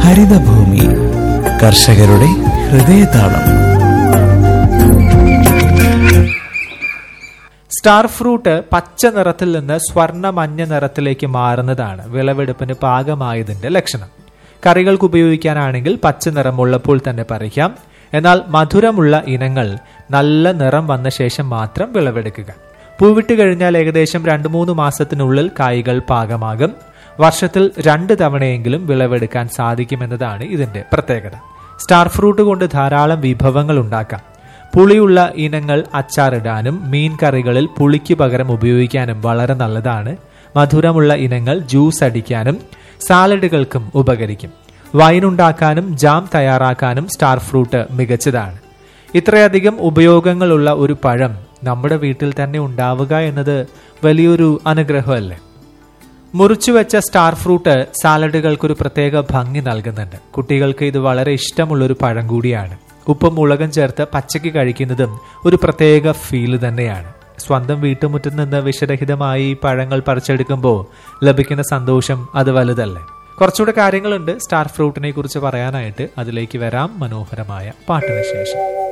ഹരിതഭൂമി കർഷകരുടെ ഹൃദയതാളം സ്റ്റാർ ഫ്രൂട്ട് പച്ച നിറത്തിൽ നിന്ന് സ്വർണ്ണ മഞ്ഞ നിറത്തിലേക്ക് മാറുന്നതാണ് വിളവെടുപ്പിന് പാകമായതിന്റെ ലക്ഷണം കറികൾക്ക് ഉപയോഗിക്കാനാണെങ്കിൽ പച്ച നിറമുള്ളപ്പോൾ തന്നെ പറിക്കാം എന്നാൽ മധുരമുള്ള ഇനങ്ങൾ നല്ല നിറം വന്ന ശേഷം മാത്രം വിളവെടുക്കുക പൂവിട്ട് കഴിഞ്ഞാൽ ഏകദേശം രണ്ടു മൂന്ന് മാസത്തിനുള്ളിൽ കായ്കൾ പാകമാകും വർഷത്തിൽ രണ്ട് തവണയെങ്കിലും വിളവെടുക്കാൻ സാധിക്കുമെന്നതാണ് ഇതിന്റെ പ്രത്യേകത സ്റ്റാർ ഫ്രൂട്ട് കൊണ്ട് ധാരാളം വിഭവങ്ങൾ ഉണ്ടാക്കാം പുളിയുള്ള ഇനങ്ങൾ അച്ചാറിടാനും മീൻ കറികളിൽ പുളിക്ക് പകരം ഉപയോഗിക്കാനും വളരെ നല്ലതാണ് മധുരമുള്ള ഇനങ്ങൾ ജ്യൂസ് അടിക്കാനും സാലഡുകൾക്കും ഉപകരിക്കും വൈൻ ഉണ്ടാക്കാനും ജാം തയ്യാറാക്കാനും സ്റ്റാർ ഫ്രൂട്ട് മികച്ചതാണ് ഇത്രയധികം ഉപയോഗങ്ങളുള്ള ഒരു പഴം നമ്മുടെ വീട്ടിൽ തന്നെ ഉണ്ടാവുക എന്നത് വലിയൊരു അനുഗ്രഹമല്ലേ മുറിച്ചു വെച്ച സ്റ്റാർ ഫ്രൂട്ട് സാലഡുകൾക്കൊരു പ്രത്യേക ഭംഗി നൽകുന്നുണ്ട് കുട്ടികൾക്ക് ഇത് വളരെ ഇഷ്ടമുള്ളൊരു പഴം കൂടിയാണ് ഉപ്പും മുളകും ചേർത്ത് പച്ചയ്ക്ക് കഴിക്കുന്നതും ഒരു പ്രത്യേക ഫീല് തന്നെയാണ് സ്വന്തം വീട്ടുമുറ്റത്ത് നിന്ന് വിഷരഹിതമായി ഈ പഴങ്ങൾ പറിച്ചെടുക്കുമ്പോൾ ലഭിക്കുന്ന സന്തോഷം അത് വലുതല്ലേ കുറച്ചുകൂടെ കാര്യങ്ങളുണ്ട് സ്റ്റാർ ഫ്രൂട്ടിനെ കുറിച്ച് പറയാനായിട്ട് അതിലേക്ക് വരാം മനോഹരമായ പാട്ടിന് ശേഷം